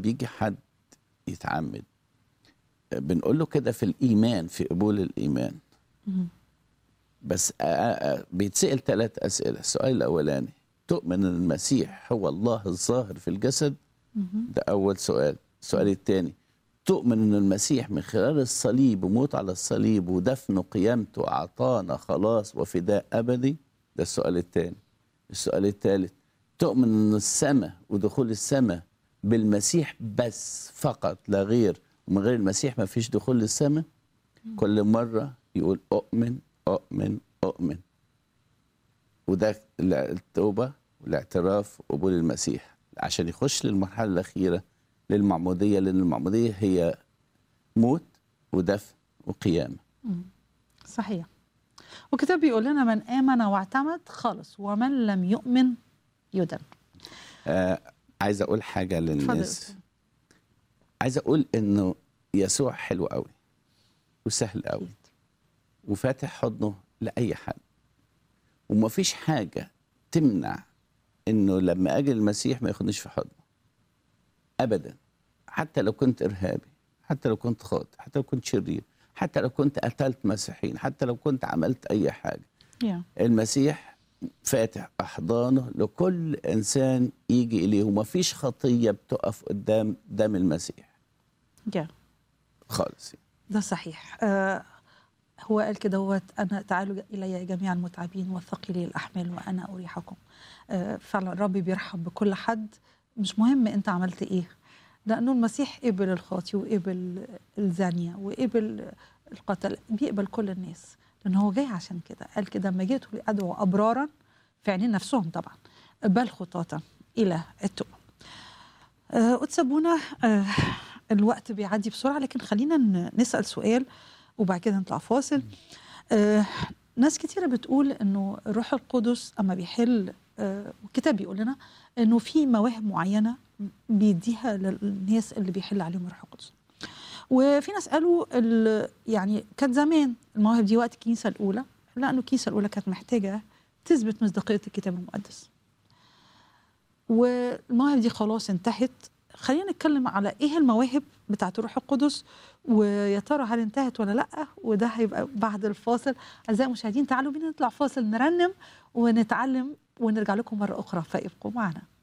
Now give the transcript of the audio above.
بيجي حد يتعمد بنقول له كده في الايمان في قبول الايمان مهم. بس آه، آه، بيتسال ثلاث اسئله السؤال الاولاني تؤمن ان المسيح هو الله الظاهر في الجسد مهم. ده اول سؤال السؤال الثاني تؤمن ان المسيح من خلال الصليب وموت على الصليب ودفن قيامته اعطانا خلاص وفداء ابدي ده السؤال الثاني السؤال الثالث تؤمن ان السماء ودخول السماء بالمسيح بس فقط لا غير ومن غير المسيح ما فيش دخول للسماء كل مره يقول اؤمن اؤمن اؤمن وده التوبه والاعتراف وقبول المسيح عشان يخش للمرحله الاخيره للمعموديه لان المعموديه هي موت ودفن وقيامه صحيح والكتاب بيقول لنا من آمن واعتمد خلص ومن لم يؤمن يدن آه عايز اقول حاجه اتفضل يا للناس أستاذ. عايز اقول انه يسوع حلو قوي وسهل قوي وفاتح حضنه لاي حد ومفيش حاجه تمنع انه لما اجي المسيح ما ياخدنيش في حضنه ابدا حتى لو كنت ارهابي حتى لو كنت خاطئ حتى لو كنت شرير حتى لو كنت قتلت مسيحيين حتى لو كنت عملت اي حاجه يا المسيح فاتح احضانه لكل انسان يجي اليه ومفيش خطيه بتقف قدام دم المسيح يا خالص ده صحيح آه هو قال كده هو انا تعالوا الي جميعا المتعبين والثقيلي الاحمال وانا اريحكم آه فعلا الرب بيرحب بكل حد مش مهم انت عملت ايه لانه المسيح قبل الخاطي وقبل الزانيه وقبل القتل بيقبل كل الناس لان هو جاي عشان كده قال كده ما جئت لادعو ابرارا في عينين نفسهم طبعا بل خطاة الى التوبه آه، قدس ابونا آه، الوقت بيعدي بسرعه لكن خلينا ن- نسال سؤال وبعد كده نطلع فاصل آه، ناس كتيره بتقول انه الروح القدس اما بيحل آه، والكتاب بيقول لنا انه في مواهب معينه بيديها للناس اللي بيحل عليهم الروح القدس وفي ناس قالوا ال- يعني كانت زمان المواهب دي وقت الكنيسه الاولى لانه الكنيسه الاولى كانت محتاجه تثبت مصداقيه الكتاب المقدس والمواهب دي خلاص انتهت خلينا نتكلم على ايه المواهب بتاعت الروح القدس ويا ترى هل انتهت ولا لا وده هيبقى بعد الفاصل اعزائي المشاهدين تعالوا بينا نطلع فاصل نرنم ونتعلم ونرجع لكم مره اخرى فابقوا معنا